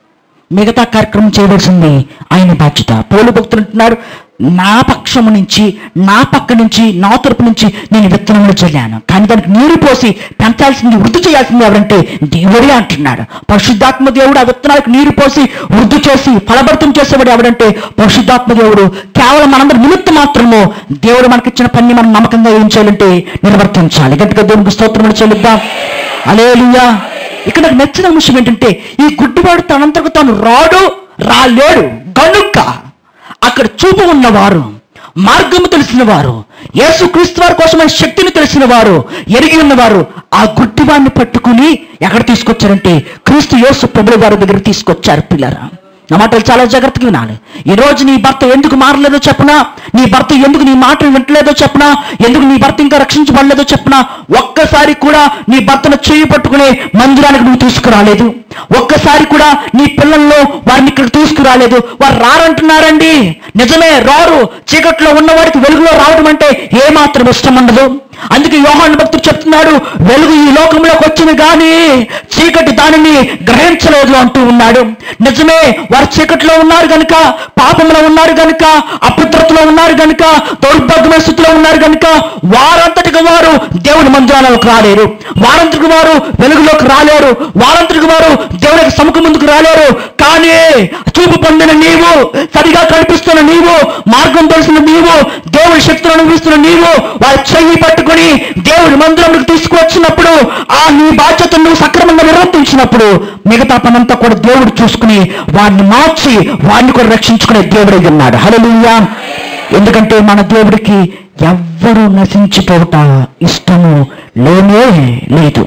మిగతా కార్యక్రమం చేయవలసింది ఆయన బాధ్యత పౌలు భక్తులు అంటున్నారు నా పక్షము నుంచి నా పక్క నుంచి నా తరపు నుంచి నేను విత్తనములు చల్లాను కానీ దానికి నీరు పోసి పెంచాల్సింది వృద్ధి చేయాల్సింది ఎవరంటే దేవుడే అంటున్నాడు పరిశుద్ధాత్మ దేవుడు ఆ విత్తనాలకు నీరు పోసి వృద్ధి చేసి ఫలభరితం చేసేవాడు ఎవడంటే పరిశుద్ధాత్మ దేవుడు కేవలం మనందరి నిమిత్తం మాత్రము దేవుడు మనకిచ్చిన పని మనం నమ్మకంగా ఏం చేయాలంటే నిర్వర్తించాలి గట్టిగా దేవునికి స్తోత్రములు చెల్లిద్దాం అలేలుయా ఇక్కడ నాకు నచ్చిన అంశం ఏంటంటే ఈ గుడ్డివాడు తనంతకు తాను రాడు రాలేడు గనుక అక్కడ చూపు ఉన్నవారు మార్గము తెలిసిన వారు యేసు క్రీస్తు వారి కోసమైన శక్తిని తెలిసిన వారు ఎరిగి ఉన్నవారు ఆ గుడ్డివాడిని పట్టుకుని ఎక్కడ తీసుకొచ్చారంటే క్రీస్తు యేసు ప్రభుల వారి దగ్గర తీసుకొచ్చారు పిల్లరా నా మాటలు చాలా జాగ్రత్తగా వినాలి ఈ రోజు నీ భర్త ఎందుకు మారలేదో చెప్పనా నీ భర్త ఎందుకు నీ మాటలు వింటలేదో చెప్పనా ఎందుకు నీ భర్త ఇంకా రక్షించబడలేదో చెప్పనా ఒక్కసారి కూడా నీ భర్తను చేయి పట్టుకునే మందిరానికి నువ్వు తీసుకురాలేదు ఒక్కసారి కూడా నీ పిల్లల్లో వారిని ఇక్కడ తీసుకురాలేదు వారు రారంటున్నారండి నిజమే రారు చీకట్లో ఉన్నవాడికి వెలుగులో రావడం అంటే ఏమాత్రం ఇష్టం ఉండదు అందుకే యోహాను భక్తుడు చెప్తున్నాడు వెలుగు ఈ లోకంలోకి వచ్చింది కానీ చీకటి దానిని గ్రహించలేదు అంటూ ఉన్నాడు నిజమే వారు చీకట్లో ఉన్నారు గనుక పాపంలో ఉన్నారు గనుక అపవిత్రతలో ఉన్నారు గనుక దౌర్భాగ్యమైన స్థితిలో ఉన్నారు గనుక వారంతటికి వారు దేవుని మందిరాలకు రాలేరు వారంతటికి వారు వెలుగులోకి రాలేరు వారంతటికి వారు దేవునికి సముఖం ముందుకు రాలేరు కానీ చూపు పొందిన నీవు సరిగా కనిపిస్తున్న నీవు మార్గం తెలిసిన నీవు దేవుని శక్తులను అనుభవిస్తున్న నీవు వారి చెయ్యి పట్టుకుని దేవుడి మందిరంలోకి తీసుకువచ్చినప్పుడు ఆ నీ బాధ్యతను నువ్వు సక్రమంగా నిర్వర్తించినప్పుడు మిగతా పనంతా కూడా దేవుడు చూసుకుని వారిని మార్చి వారిని కూడా రక్షించుకునే దేవుడు ఉన్నాడు హల్లెలూయా ఎందుకంటే మన దేవుడికి ఎవ్వరూ నశించిపోవట ఇష్టము లేనే లేదు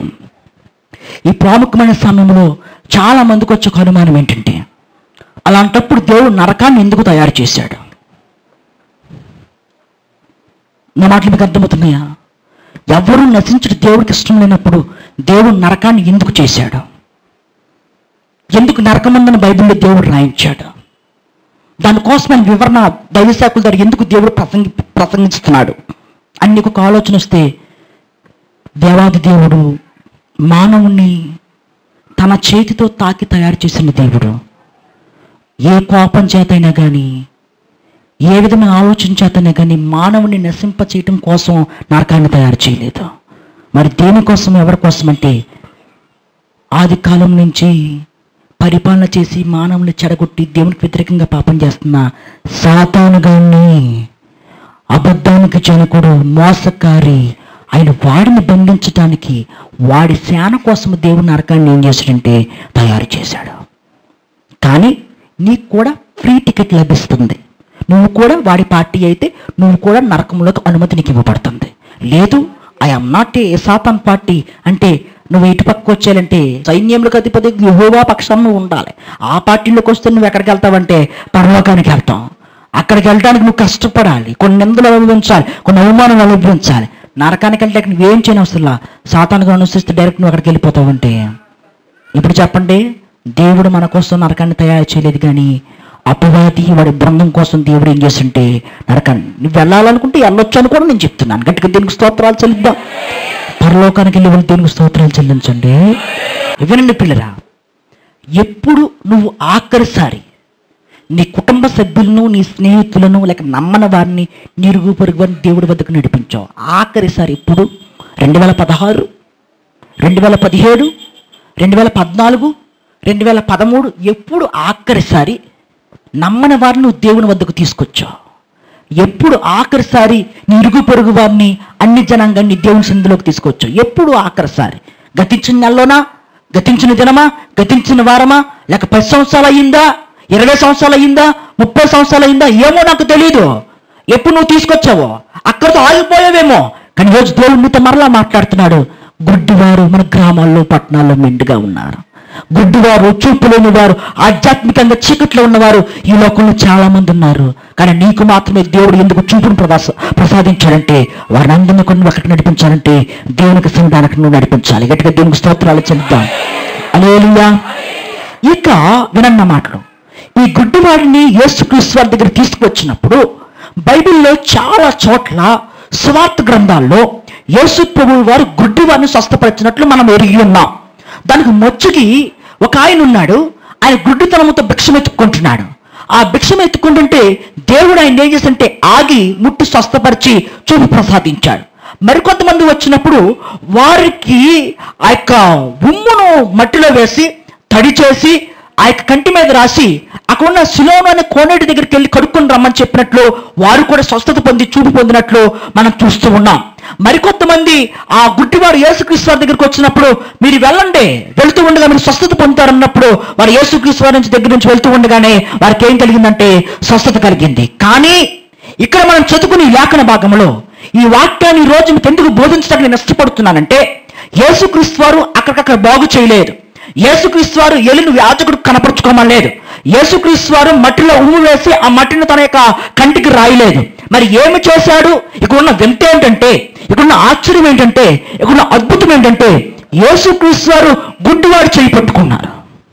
ఈ ప్రాముఖ్యమైన సమయంలో చాలా మందికి వచ్చే ఒక అనుమానం ఏంటంటే అలాంటప్పుడు దేవుడు నరకాన్ని ఎందుకు తయారు చేశాడు నా మాటలు మీకు అర్థమవుతున్నాయా ఎవరు నశించడం దేవుడికి ఇష్టం లేనప్పుడు దేవుడు నరకాన్ని ఎందుకు చేశాడు ఎందుకు నరకమందని బైబిల్లో దేవుడు రాయించాడు దానికోసమైన వివరణ దైవశాఖల ద్వారా ఎందుకు దేవుడు ప్రసంగి ప్రసంగిస్తున్నాడు అన్ని ఒక ఆలోచన వస్తే దేవాది దేవుడు మానవుణ్ణి తన చేతితో తాకి తయారు చేసిన దేవుడు ఏ కోపం చేతైనా కానీ ఏ విధమైన ఆలోచన చేతనే కానీ మానవుని నశింప చేయటం కోసం నరకాన్ని తయారు చేయలేదు మరి దేనికోసం ఎవరి కోసం అంటే ఆది కాలం నుంచి పరిపాలన చేసి మానవుని చెడగొట్టి దేవునికి వ్యతిరేకంగా పాపం చేస్తున్న సాతాను గాన్ని అబద్ధానికి జనకుడు మోసకారి ఆయన వాడిని బంధించడానికి వాడి సేన కోసం దేవుని నరకాన్ని ఏం చేశాడంటే తయారు చేశాడు కానీ నీకు కూడా ఫ్రీ టికెట్ లభిస్తుంది నువ్వు కూడా వాడి పార్టీ అయితే నువ్వు కూడా నరకంలోకి అనుమతి నీకు ఇవ్వబడుతుంది లేదు I am not a Satan party అంటే నువ్వు ఇటు పక్క వచ్చేయాలంటే సైన్యంలోకి అధిపతి యహోవా పక్షం నువ్వు ఉండాలి ఆ పార్టీలోకి వస్తే నువ్వు ఎక్కడికి వెళ్తావంటే పరలోకానికి వెళ్తాం అక్కడికి వెళ్ళడానికి నువ్వు కష్టపడాలి కొన్ని నిందలు అనుభవించాలి కొన్ని అవమానాలు అనుభవించాలి నరకానికి వెళ్ళడానికి నువ్వేం చేయని అవసరం సాతానుగా అనుసరిస్తే డైరెక్ట్ నువ్వు అక్కడికి వెళ్ళిపోతావంటే ఇప్పుడు చెప్పండి దేవుడు మన కోసం నరకాన్ని తయారు చేయలేదు కానీ అపవాది వాడి బృందం కోసం దేవుడు ఏం చేస్తుంటే నరకాన్ని నువ్వు వెళ్ళాలనుకుంటే వెళ్ళొచ్చు అని కూడా నేను చెప్తున్నాను గట్టిగా దీనికి స్తోత్రాలు చెల్లిద్దాం పరలోకానికి వెళ్ళి వాళ్ళు దీనికి స్తోత్రాలు చెల్లించండి వినండి పిల్లరా ఎప్పుడు నువ్వు ఆఖరిసారి నీ కుటుంబ సభ్యులను నీ స్నేహితులను లేక నమ్మని వారిని నిరుగు పొరుగు వారిని దేవుడి వద్దకు నడిపించావు ఆఖరిసారి ఇప్పుడు రెండు వేల పదహారు రెండు వేల పదిహేడు రెండు వేల పద్నాలుగు రెండు వేల పదమూడు ఎప్పుడు ఆఖరిసారి నమ్మని వారిని నువ్వు దేవుని వద్దకు తీసుకొచ్చావు ఎప్పుడు ఆఖరిసారి నీ ఇరుగు పొరుగు వారిని అన్ని జనాంగాన్ని దేవుని సందులోకి తీసుకొచ్చావు ఎప్పుడు ఆఖరిసారి గతించిన నెలలోనా గతించిన దినమా గతించిన వారమా లేక పది సంవత్సరాలు అయ్యిందా ఇరవై సంవత్సరాలు అయ్యిందా ముప్పై సంవత్సరాలు అయ్యిందా ఏమో నాకు తెలియదు ఎప్పుడు నువ్వు తీసుకొచ్చావో అక్కడితో ఆగిపోయావేమో కానీ రోజు దేవుడు మీతో మరలా మాట్లాడుతున్నాడు గుడ్డివారు మన గ్రామాల్లో పట్టణాల్లో మెండుగా ఉన్నారు గుడ్డివారు చూపు లేని వారు ఆధ్యాత్మికంగా చీకట్లో ఉన్నవారు ఈ లోకంలో చాలా మంది ఉన్నారు కానీ నీకు మాత్రమే దేవుడు ఎందుకు చూపును ప్రదాస ప్రసాదించాడంటే వారిని అందరినీ కొన్ని ఒకటి నడిపించాలంటే దేవునికి సంధానికి నువ్వు నడిపించాలి గట్టిగా దేవునికి స్తోత్రాలు చెల్లిద్దాం అలేలుయా ఇక వినన్న మాటలు ఈ గుడ్డివాడిని యేసుక్రీస్తు వారి దగ్గర తీసుకువచ్చినప్పుడు బైబిల్లో చాలా చోట్ల స్వార్థ గ్రంథాల్లో యేసు ప్రభువు వారు గుడ్డివారిని స్వస్థపరిచినట్లు మనం ఎరిగి ఉన్నాం దానికి మొచ్చుకి ఒక ఆయన ఉన్నాడు ఆయన గుడ్డితనముతో భిక్షం ఎత్తుక్కుంటున్నాడు ఆ భిక్షం ఎత్తుకుంటుంటే దేవుడు ఆయన ఏం చేస్తుంటే ఆగి ముట్టి స్వస్థపరిచి చూపు ప్రసాదించాడు మరికొంతమంది వచ్చినప్పుడు వారికి ఆ యొక్క ఉమ్మును మట్టిలో వేసి తడి చేసి ఆ యొక్క కంటి మీద రాసి అక్కడ ఉన్న శిలోను అనే కోనేటి దగ్గరికి వెళ్ళి కడుక్కొని రమ్మని చెప్పినట్లు వారు కూడా స్వస్థత పొంది చూపు పొందినట్లు మనం చూస్తూ ఉన్నాం మరికొంతమంది ఆ గుడ్డివారు యేసుక్రీస్తు వారి దగ్గరికి వచ్చినప్పుడు మీరు వెళ్ళండి వెళ్తూ ఉండగా మీరు స్వస్థత పొందుతారన్నప్పుడు వారు యేసుక్రీస్తు వారి నుంచి దగ్గర నుంచి వెళ్తూ ఉండగానే వారికి ఏం కలిగిందంటే స్వస్థత కలిగింది కానీ ఇక్కడ మనం చదువుకుని ఈ లేఖన భాగంలో ఈ వాక్యాన్ని ఈ రోజు మీకు ఎందుకు బోధించడానికి నేను ఇష్టపడుతున్నానంటే యేసుక్రీస్తు వారు అక్కడికక్కడ బాగు చేయలేదు యేసుక్రీస్తు వారు ఎలును యాజకుడు కనపరుచుకోమలేదు యేసుక్రీస్తు వారు మట్టిలో ఉమ్ము వేసి ఆ మట్టిని తన యొక్క కంటికి రాయలేదు మరి ఏమి చేశాడు ఇక్కడ ఉన్న వింత ఏంటంటే ఇక్కడ ఉన్న ఆశ్చర్యం ఏంటంటే ఇక్కడ ఉన్న అద్భుతం ఏంటంటే యేసుక్రీస్తు వారు గుడ్డివాడు చేయి పట్టుకున్నారు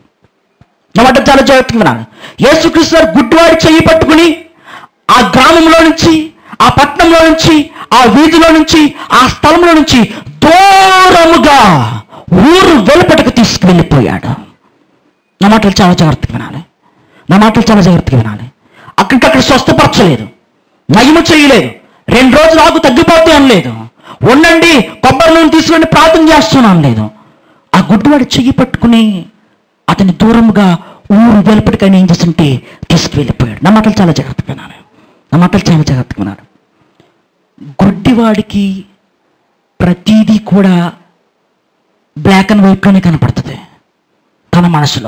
నా మాట చాలా జాగ్రత్తగా వినాలి యేసుక్రీస్తు వారు గుడ్డివాడి చెయ్యి పట్టుకుని ఆ గ్రామంలో నుంచి ఆ పట్టణంలో నుంచి ఆ వీధిలో నుంచి ఆ స్థలంలో నుంచి దూరముగా ఊరు వెలుపటకు తీసుకువెళ్ళిపోయాడు నా మాటలు చాలా జాగ్రత్తగా వినాలి నా మాటలు చాలా జాగ్రత్తగా వినాలి అక్కడికక్కడ స్వస్థపరచలేదు నయము చేయలేదు రెండు రోజులు ఆకు తగ్గిపోతే అనలేదు ఉండండి కొబ్బరి నూనె తీసుకుని ప్రార్థన చేస్తున్నాను లేదు ఆ గుడ్డివాడు చెయ్యి పట్టుకుని అతని దూరంగా ఊరు వెలుపటికి ఆయన ఏం చేస్తుంటే తీసుకువెళ్ళిపోయాడు నా మాటలు చాలా జాగ్రత్తగా వినాలి నా మాటలు చాలా జాగ్రత్తగా వినాలి గుడ్డివాడికి ప్రతిదీ కూడా బ్లాక్ అండ్ వైట్లోనే కనపడుతుంది తన మనసులో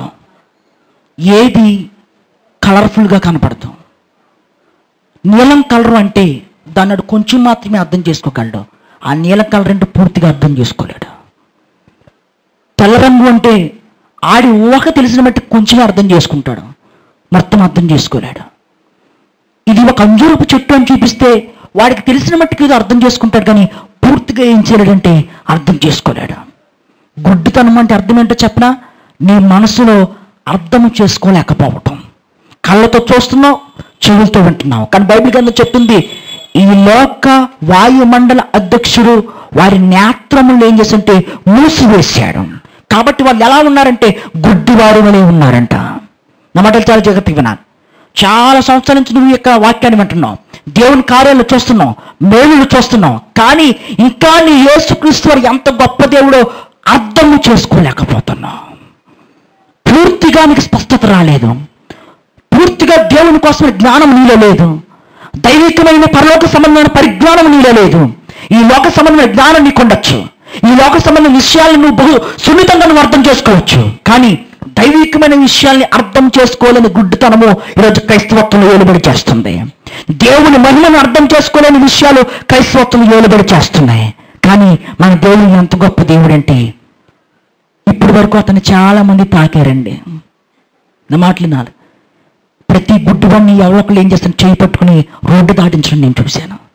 ఏది కలర్ఫుల్గా కనపడదు నీలం కలర్ అంటే దాన్ని వాడు కొంచెం మాత్రమే అర్థం చేసుకోగలడు ఆ నీలం కలర్ అంటే పూర్తిగా అర్థం చేసుకోలేడు తెల్ల రంగు అంటే ఆడి ఊహ తెలిసిన బట్టి కొంచెం అర్థం చేసుకుంటాడు మొత్తం అర్థం చేసుకోలేడు ఇది ఒక అంజూరపు చెట్టు అని చూపిస్తే వాడికి తెలిసిన మట్టుకు ఏదో అర్థం చేసుకుంటాడు కానీ పూర్తిగా ఏం చేయలేడంటే అర్థం చేసుకోలేడు గుడ్డితనం అంటే అర్థం ఏంటో చెప్పనా నీ మనసులో అర్థం చేసుకోలేకపోవటం కళ్ళతో చూస్తున్నావు చెవులతో వింటున్నావు కానీ బైబిల్ గ్రంథం చెప్తుంది ఈ లోక వాయుమండల అధ్యక్షుడు వారి నేత్రములు ఏం చేస్తుంటే మూసివేశాడు కాబట్టి వాళ్ళు ఎలా ఉన్నారంటే గుడ్డివారు వలె ఉన్నారంట నా మాటలు చాలా జాగ్రత్తగా వినాలి చాలా సంవత్సరాల నుంచి నువ్వు ఈ యొక్క వాక్యాన్ని వింటున్నావు దేవుని కార్యాలు చూస్తున్నావు మేలులు చూస్తున్నావు కానీ ఇంకా నీ యేసుక్రీస్తు వారు ఎంత గొప్ప దేవుడో అర్థము చేసుకోలేకపోతున్నావు పూర్తిగా నీకు స్పష్టత రాలేదు పూర్తిగా దేవుని కోసం జ్ఞానం నీలో లేదు దైవికమైన పరలోక సంబంధమైన పరిజ్ఞానం నీలో లేదు ఈ లోక సంబంధమైన జ్ఞానం నీకు ఉండొచ్చు ఈ లోక సంబంధమైన విషయాలను నువ్వు బహు సున్నితంగా నువ్వు అర్థం చేసుకోవచ్చు కానీ దైవికమైన విషయాల్ని అర్థం చేసుకోలేని గుడ్డితనము ఈరోజు క్రైస్తవత్వంలో ఏలుబడి చేస్తుంది దేవుని మహిమను అర్థం చేసుకోలేని విషయాలు క్రైస్తవత్వంలో ఏలుబడి చేస్తున్నాయి కానీ మన దేవుడు ఎంత గొప్ప దేవుడంటే ఇప్పటి వరకు అతను చాలా మంది తాకారండి నా మాటలు నాలు ప్రతి గుడ్డివాడిని ఎవరొకళ్ళు ఏం చేస్తాను చేయి పట్టుకుని రోడ్డు దాటించడం నేను చూశాను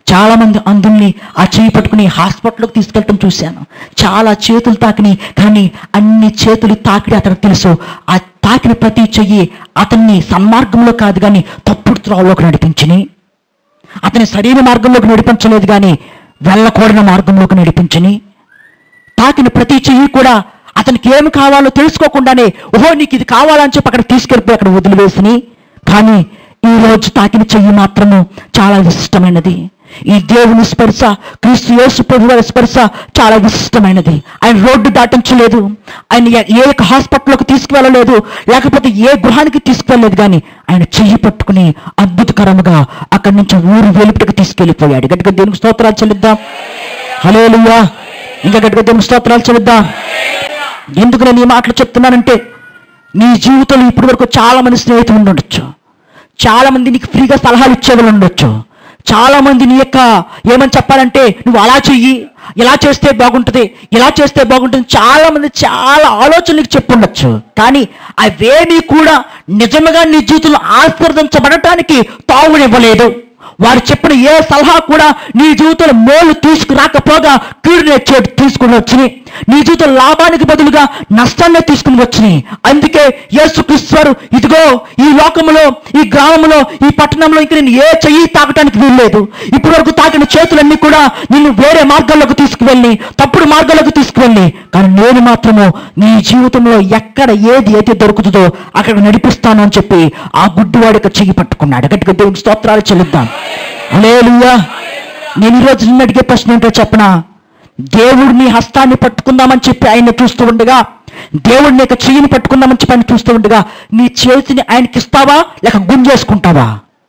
చాలా మంది అందుల్ని ఆ చేయి పట్టుకుని హాస్పిటల్కి తీసుకెళ్ళటం చూశాను చాలా చేతులు తాకిని కానీ అన్ని చేతులు తాకిడి అతనికి తెలుసు ఆ తాకిన ప్రతి చెయ్యి అతన్ని సన్మార్గంలో కాదు కానీ తప్పుడు త్రోవలోకి నడిపించిని అతని సరైన మార్గంలోకి నడిపించలేదు కానీ వెళ్ళకూడని మార్గంలోకి నడిపించని తాకిన ప్రతి చెయ్యి కూడా అతనికి ఏమి కావాలో తెలుసుకోకుండానే ఓహో నీకు ఇది కావాలని చెప్పి అక్కడ తీసుకెళ్ళిపోయి అక్కడ వదిలివేసిని కానీ ఈ రోజు తాకిన చెయ్యి మాత్రము చాలా ఇష్టమైనది ఈ దేవుని స్పర్శ క్రీస్తు యేసు ప్రభు వారి స్పర్శ చాలా విశిష్టమైనది ఆయన రోడ్డు దాటించలేదు ఆయన ఏ- ఏ యొక్క హాస్పిటల్లోకి తీసుకువెళ్ళలేదు లేకపోతే ఏ గృహానికి తీసుకువెళ్ళలేదు కానీ ఆయన చెయ్యి పట్టుకుని అద్భుతకరముగా అక్కడి నుంచి ఊరు వెలుపుటికి తీసుకెళ్ళిపోయాడు గట్టిగా దేవునికి స్తోత్రాలు చెల్లిద్దాం హలేలుయా ఇంకా గట్టిగా దేవునికి స్తోత్రాలు చెల్లిద్దాం ఎందుకు నేను ఈ మాటలు చెప్తున్నానంటే నీ జీవితంలో ఇప్పటి వరకు చాలా మంది స్నేహితులు ఉండొచ్చు చాలా మంది నీకు ఫ్రీగా సలహాలు ఇచ్చేవాళ్ళు ఉండొచ్చు చాలా మంది నీ యొక్క ఏమని చెప్పాలంటే నువ్వు అలా చెయ్యి ఇలా చేస్తే బాగుంటుంది ఇలా చేస్తే బాగుంటుంది చాలా మంది చాలా ఆలోచనలు నీకు చెప్పుండొచ్చు కానీ అవేమీ కూడా నిజంగా నీ జీవితంలో ఆశీర్వదించబడటానికి తావునివ్వలేదు వారు చెప్పిన ఏ సలహా కూడా నీ జీవితంలో మేలు తీసుకురాకపోగా కీడునే చేటు తీసుకుని వచ్చినాయి నీ జీవితం లాభానికి బదులుగా నష్టాన్ని తీసుకుని వచ్చినాయి అందుకే యేసుక్రీశ్వరు ఇదిగో ఈ లోకములో ఈ గ్రామంలో ఈ పట్టణంలో ఇంక నేను ఏ చెయ్యి తాకటానికి వీల్లేదు ఇప్పటి వరకు తాకిన చేతులన్నీ కూడా నిన్ను వేరే మార్గాల్లోకి తీసుకువెళ్ళి తప్పుడు మార్గాల్లోకి తీసుకువెళ్ళి కానీ నేను మాత్రము నీ జీవితంలో ఎక్కడ ఏది అయితే దొరుకుతుందో అక్కడ నడిపిస్తాను అని చెప్పి ఆ గుడ్డివాడికి చెయ్యి పట్టుకున్నాడు గట్టిగా దేవునికి స్తోత్రాలు చెల్లిద్దాం లేలుయా నేను ఈరోజు నిన్న అడిగే ప్రశ్న ఏంటో చెప్పనా దేవుడు నీ హస్తాన్ని పట్టుకుందామని చెప్పి ఆయన చూస్తూ ఉండగా దేవుడు నీ యొక్క చెయ్యిని పట్టుకుందామని చెప్పి ఆయన చూస్తూ ఉండగా నీ చేతిని ఆయనకి ఇస్తావా లేక గుంజేసుకుంటావా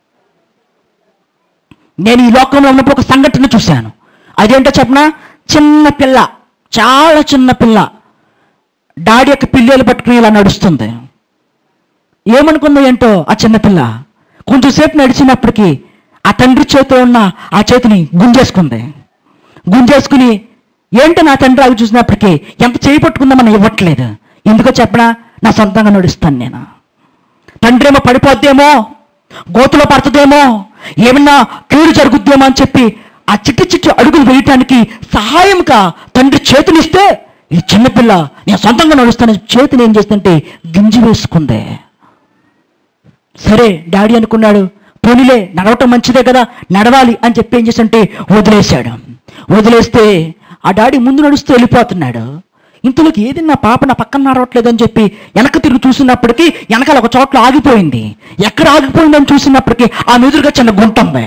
నేను ఈ లోకంలో ఉన్నప్పుడు ఒక సంఘటన చూశాను అదేంటో చెప్పనా చిన్న పిల్ల చాలా చిన్న పిల్ల డాడీ యొక్క పిల్లలు పట్టుకుని ఇలా నడుస్తుంది ఏమనుకుందో ఏంటో ఆ చిన్నపిల్ల కొంచెంసేపు నడిచినప్పటికీ ఆ తండ్రి చేతిలో ఉన్న ఆ చేతిని గుంజేసుకుంది గుంజేసుకుని ఏంటో నా తండ్రి అవి చూసినప్పటికీ ఎంత చేయి పట్టుకుందామని ఇవ్వట్లేదు ఎందుకో చెప్పనా నా సొంతంగా నడుస్తాను నేను తండ్రి ఏమో పడిపోద్దేమో గోతులో పడుతుందేమో ఏమన్నా కీడు జరుగుద్దేమో అని చెప్పి ఆ చిట్టి చిట్టి అడుగులు వేయటానికి సహాయంగా తండ్రి చేతునిస్తే ఈ చిన్నపిల్ల నేను సొంతంగా నడుస్తాను చేతిని ఏం చేస్తుంటే గింజి వేసుకుందే సరే డాడీ అనుకున్నాడు పోనీలే నడవటం మంచిదే కదా నడవాలి అని చెప్పి ఏం చేస్తుంటే వదిలేశాడు వదిలేస్తే ఆ డాడీ ముందు నడుస్తూ వెళ్ళిపోతున్నాడు ఇంతలోకి ఏది నా పాప నా పక్కన నడవట్లేదని చెప్పి వెనక తిరిగి చూసినప్పటికీ వెనకాల ఒక చోట్ల ఆగిపోయింది ఎక్కడ ఆగిపోయిందని చూసినప్పటికీ ఆ ఎదురుగా చిన్న గుంట ఉంది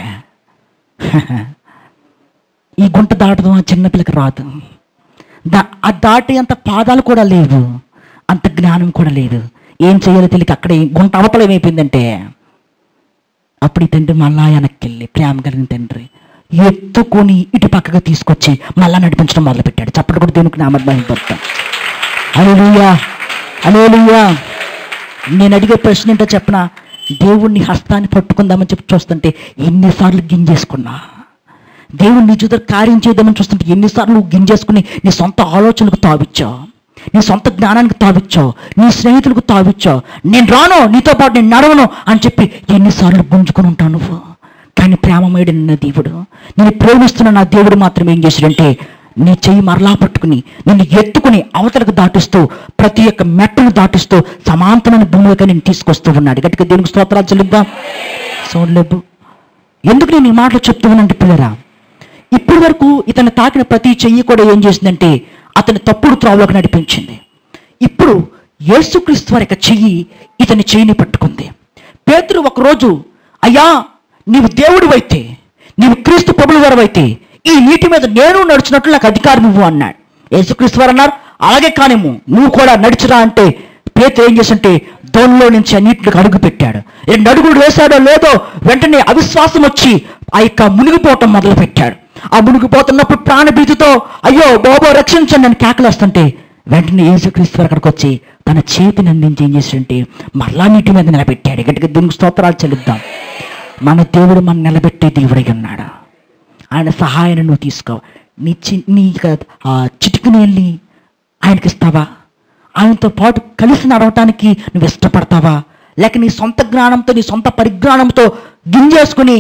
ఈ గుంట దాటడం ఆ చిన్నపిల్లకి రాదు దా ఆ దాటి అంత పాదాలు కూడా లేవు అంత జ్ఞానం కూడా లేదు ఏం చేయాలో తెలియక అక్కడ ఈ గుంట అవతల ఏమైపోయిందంటే అప్పుడు ఈ తండ్రి మళ్ళా వెనక్కి వెళ్ళి ప్రేమ కలిగిన తండ్రి ఎత్తుకొని ఇటు పక్కగా తీసుకొచ్చి మళ్ళా నడిపించడం మొదలుపెట్టాడు చప్పటి కూడా దేనికి నామధ్యం పడతాం అలేలుయా అలేలుయా నేను అడిగే ప్రశ్న ఏంటో చెప్పనా దేవుణ్ణి హస్తాన్ని పట్టుకుందామని చెప్పి చూస్తుంటే ఎన్నిసార్లు గింజేసుకున్నా దేవుడు నీ చూద్దరు కార్యం చేద్దామని చూస్తుంటే ఎన్నిసార్లు నువ్వు గింజేసుకుని నీ సొంత ఆలోచనలకు తావిచ్చావు నీ సొంత జ్ఞానానికి తావిచ్చావు నీ స్నేహితులకు తావిచ్చావు నేను రాను నీతో పాటు నేను నడవను అని చెప్పి ఎన్నిసార్లు గుంజుకొని ఉంటావు నువ్వు కానీ ప్రేమమయుడు నిన్న దేవుడు నేను ప్రేమిస్తున్న నా దేవుడు మాత్రం ఏం చేశాడంటే నీ చెయ్యి మరలా పట్టుకుని నిన్ను ఎత్తుకుని అవతలకు దాటిస్తూ ప్రతి ఒక్క మెట్టను దాటిస్తూ సమాంతమైన భూములకి నేను తీసుకొస్తూ ఉన్నాడు గట్టిగా దేవునికి స్తోత్రాలు చెల్లిద్దాం సోడ్లేబు ఎందుకు నేను ఈ మాటలు చెప్తూ ఉన్నానంటే పిల్లరా ఇప్పటి వరకు ఇతను తాకిన ప్రతి చెయ్యి కూడా ఏం చేసిందంటే అతని తప్పుడు త్రోవలోకి నడిపించింది ఇప్పుడు యేసుక్రీస్తు వారి యొక్క చెయ్యి ఇతని చెయ్యిని పట్టుకుంది పేతురు ఒకరోజు అయ్యా నీవు దేవుడు అయితే నీవు క్రీస్తు ప్రభుల వారవైతే ఈ నీటి మీద నేను నడుచున్నట్లు నాకు అధికారం ఇవ్వు అన్నాడు యేసుక్రీస్తు వారు అన్నారు అలాగే కానిము నువ్వు కూడా నడిచిరా అంటే పేతురు ఏం చేసంటే దోణిలో నుంచి ఆ నీటిలోకి అడుగు పెట్టాడు రెండు అడుగులు వేశాడో లేదో వెంటనే అవిశ్వాసం వచ్చి ఆ యొక్క మునిగిపోవటం మొదలు పెట్టాడు ఆ మునిగిపోతున్నప్పుడు ప్రాణభీతితో అయ్యో బాబో రక్షించండి అని కేకలేస్తుంటే వెంటనే యేసుక్రీస్తు వారు అక్కడికి వచ్చి తన చేతిని అందించి ఏం చేసింటే మరలా నీటి మీద నిలబెట్టాడు గట్టిగా దీనికి స్తోత్రాలు చెల్లిద్దాం మన దేవుడు మన నిలబెట్టే దేవుడై ఉన్నాడు ఆయన సహాయాన్ని నువ్వు తీసుకో నీ చి నీ యొక్క, ఆ చిటికిని వెళ్ళి ఆయనకి ఇస్తావా ఆయనతో పాటు కలిసి నడవటానికి నువ్వు ఇష్టపడతావా లేక నీ సొంత జ్ఞానంతో నీ సొంత పరిజ్ఞానంతో గింజేసుకుని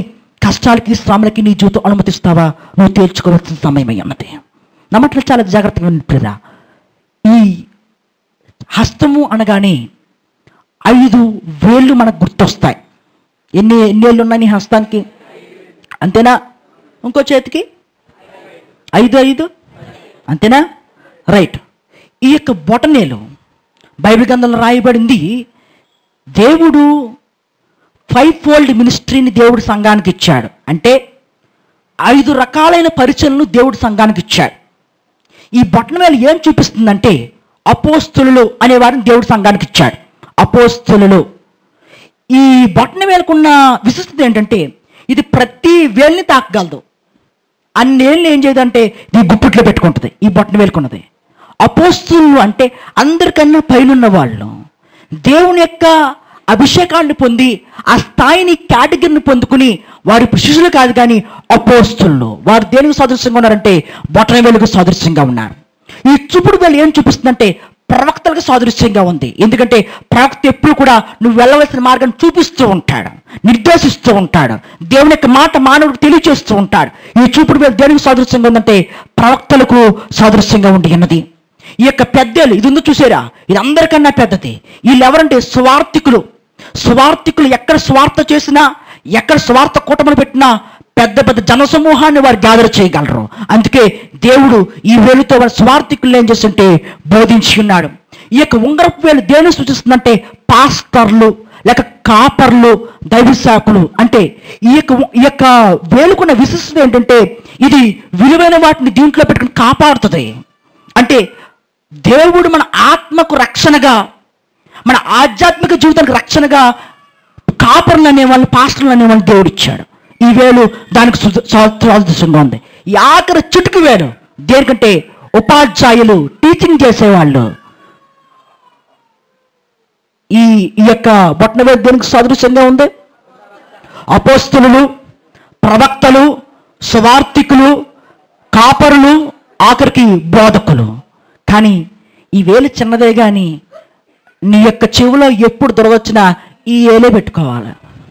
కష్టాలకి శ్రమలకి నీ జీవితం అనుమతిస్తావా నువ్వు తేల్చుకోవాల్సిన సమయమై ఉన్నది నమ్మట్లో చాలా జాగ్రత్తగా వినిపిరా ఈ హస్తము అనగానే ఐదు వేళ్ళు మనకు గుర్తొస్తాయి ఎన్ని ఎన్ని ఏళ్ళు ఉన్నాయి నీ హస్తానికి అంతేనా ఇంకో చేతికి ఐదు ఐదు అంతేనా రైట్ ఈ యొక్క బొటనేలు బైబిల్ గ్రంథంలో రాయబడింది దేవుడు ఫైవ్ ఫోల్డ్ మినిస్ట్రీని దేవుడు సంఘానికి ఇచ్చాడు అంటే ఐదు రకాలైన పరిచయలను దేవుడు సంఘానికి ఇచ్చాడు ఈ బొట్టనవేలు ఏం చూపిస్తుందంటే అపోస్తులు అనే వారిని దేవుడు సంఘానికి ఇచ్చాడు అపోస్తులు ఈ బొట్టన వేలుకున్న విశిష్టత ఏంటంటే ఇది ప్రతి వేల్ని తాకగలదు అన్నేళ్ళు ఏం చేయదంటే ఇది గుప్పిట్లో పెట్టుకుంటుంది ఈ బొట్టన వేలుకున్నది అపోస్తులు అంటే అందరికన్నా పైనున్న వాళ్ళు దేవుని యొక్క అభిషేకాన్ని పొంది ఆ స్థాయిని కేటగిరీని పొందుకుని వారి శిష్యులు కాదు కానీ అపోస్తులు వారు దేనికి సాదృశ్యంగా ఉన్నారంటే బొట్టన వేలుకు సాదృశ్యంగా ఉన్నారు ఈ చూపుడు వేలు ఏం చూపిస్తుందంటే ప్రవక్తలకు సాదృశ్యంగా ఉంది ఎందుకంటే ప్రవక్త ఎప్పుడు కూడా నువ్వు వెళ్ళవలసిన మార్గం చూపిస్తూ ఉంటాడు నిర్దేశిస్తూ ఉంటాడు దేవుని యొక్క మాట మానవుడికి తెలియచేస్తూ ఉంటాడు ఈ చూపుడు వేలు దేనికి సాదృశ్యంగా ఉందంటే ప్రవక్తలకు సాదృశ్యంగా ఉండి ఉన్నది ఈ యొక్క పెద్దలు ఇది ఉందో చూసారా ఇది అందరికన్నా పెద్దది వీళ్ళు ఎవరంటే స్వార్థికులు స్వార్థికులు ఎక్కడ స్వార్థ చేసినా ఎక్కడ స్వార్థ కూటములు పెట్టినా పెద్ద పెద్ద జనసమూహాన్ని వారు గ్యాదర్ చేయగలరు అందుకే దేవుడు ఈ వేలుతో వారి స్వార్థికులు ఏం చేస్తుంటే బోధించి ఉన్నాడు ఈ యొక్క ఉంగరపు వేలు దేని సూచిస్తుందంటే పాస్టర్లు లేక కాపర్లు దైవశాకులు అంటే ఈ యొక్క ఈ యొక్క వేలుకున్న విశిష్టత ఏంటంటే ఇది విలువైన వాటిని దీంట్లో పెట్టుకుని కాపాడుతుంది అంటే దేవుడు మన ఆత్మకు రక్షణగా మన ఆధ్యాత్మిక జీవితానికి రక్షణగా కాపర్లు అనేవాళ్ళు పాస్టర్లు అనేవాళ్ళు దేవుడు ఇచ్చాడు ఈ వేలు దానికి సు- సా- సాదృశ్యంగా ఉంది ఈ ఆఖరి చిటుకు వేలు దేనికంటే ఉపాధ్యాయులు టీచింగ్ చేసేవాళ్ళు ఈ ఈ యొక్క బొట్టన వేలు దేనికి సాదృశ్యంగా ఉంది అపోస్తులు ప్రవక్తలు స్వార్థికులు కాపరులు ఆఖరికి బోధకులు కానీ ఈ వేలు చిన్నదే కానీ నీ యొక్క చెవిలో ఎప్పుడు దొరకొచ్చినా ఈ ఏలే పెట్టుకోవాలి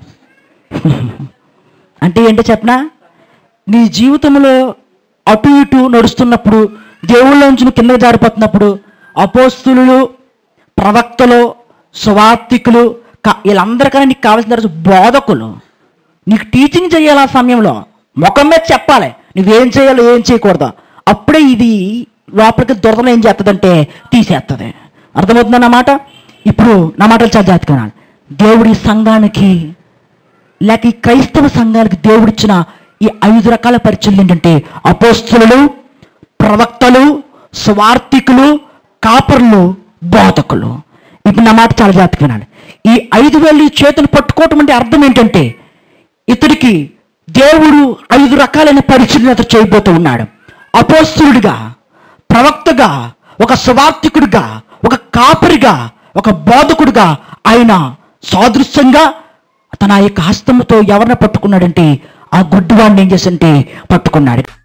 అంటే ఏంటో చెప్పనా నీ జీవితంలో అటు ఇటు నడుస్తున్నప్పుడు దేవుళ్ళలోంచి నువ్వు కిందకి జారిపోతున్నప్పుడు అపోస్తులు ప్రవక్తలు స్వార్థికులు క- వీళ్ళందరికన్నా నీకు కావాల్సిన రోజు బోధకులు నీకు టీచింగ్ చేయాలి ఆ సమయంలో ముఖం మీద చెప్పాలి నువ్వేం చేయాలో ఏం చేయకూడదు అప్పుడే ఇది లోపలికి దురదలు ఏం చేస్తుందంటే తీసేస్తుంది అర్థమవుతుందా నా మాట ఇప్పుడు నా మాటలు చాలా జాగ్రత్తగా వినాలి. దేవుడి సంఘానికి లేక ఈ క్రైస్తవ సంఘానికి దేవుడిచ్చిన ఈ ఐదు రకాల పరిచయం ఏంటంటే అపోస్తులు ప్రవక్తలు స్వార్థికులు కాపర్లు బోధకులు ఇప్పుడు నా మాట చాలా జాగ్రత్తగా వినాలి ఈ ఐదు వేలు ఈ చేతులు పట్టుకోవటం అంటే అర్థం ఏంటంటే ఇతడికి దేవుడు ఐదు రకాలైన పరిచయం అతను చేయబోతూ ఉన్నాడు అపోస్తులుడిగా ప్రవక్తగా ఒక స్వార్థికుడిగా ఒక కాపరిగా ఒక బోధకుడిగా ఆయన సాదృశ్యంగా తన యొక్క హస్తముతో ఎవరిని పట్టుకున్నాడంటే ఆ గుడ్డివాడిని ఏం చేసంటే పట్టుకున్నాడు